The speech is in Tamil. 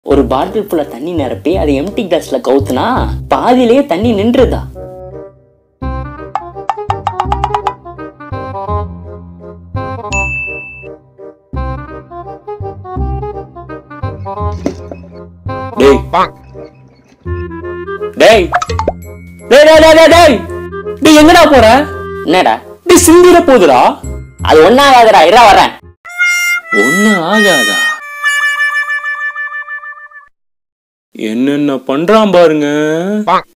ஒரு பாட்டில் ஃபுல்லா தண்ணி நிரப்பி அதை எம்டி கிளாஸ்ல கவுத்துனா பாதியிலேயே தண்ணி நின்றுதா டேய் டேய் டேய் டேய் டேய், டேய் டேய் டேய் எங்கடா போற என்னடா டேய் சிந்திர போகுதுடா அது ஒன்னாகாதடா இரா வரேன் ஒண்ணு ஆகாதா என்னென்ன பண்றான் பாருங்க